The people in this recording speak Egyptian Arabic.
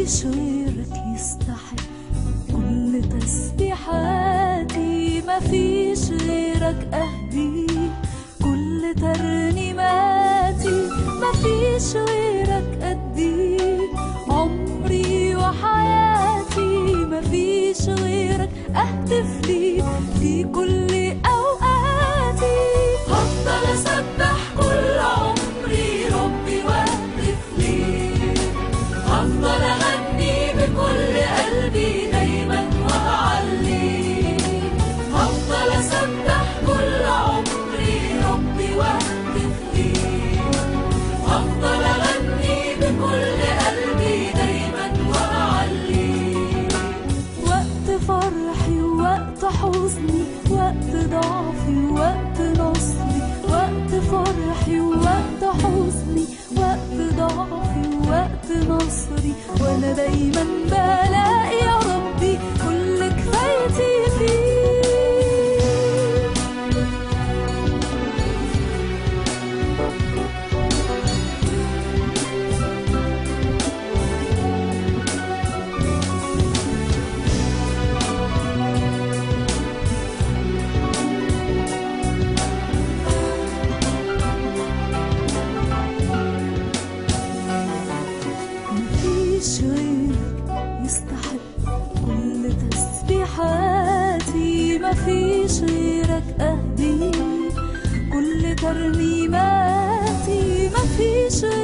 مفيش غيرك يستحق كل تسبيحاتي مفيش غيرك أهديه كل ترنيماتي مفيش غيرك أديه عمري وحياتي مفيش غيرك أهتف ليك في كل أوقاتي هفضل أسبح كل عمري ربي وأهتف ليك هفضل أغني بكل قلبي دايما وأعليك هفضل أسبح كل عمري ربي وأهتف ليك هفضل أغني بكل قلبي دايما وأعليك وقت فرحي ووقت حزني وقت ضعفي ووقت نصري وقت فرحي ووقت حزني وقت ضعفي ووقت نصري وانا دايما بلاقي يا ربي كل كفايتي فيك مفيش غيرك يستحق كل تسبيحاتي مفيش غيرك أهديه كل ترنيماتي مفيش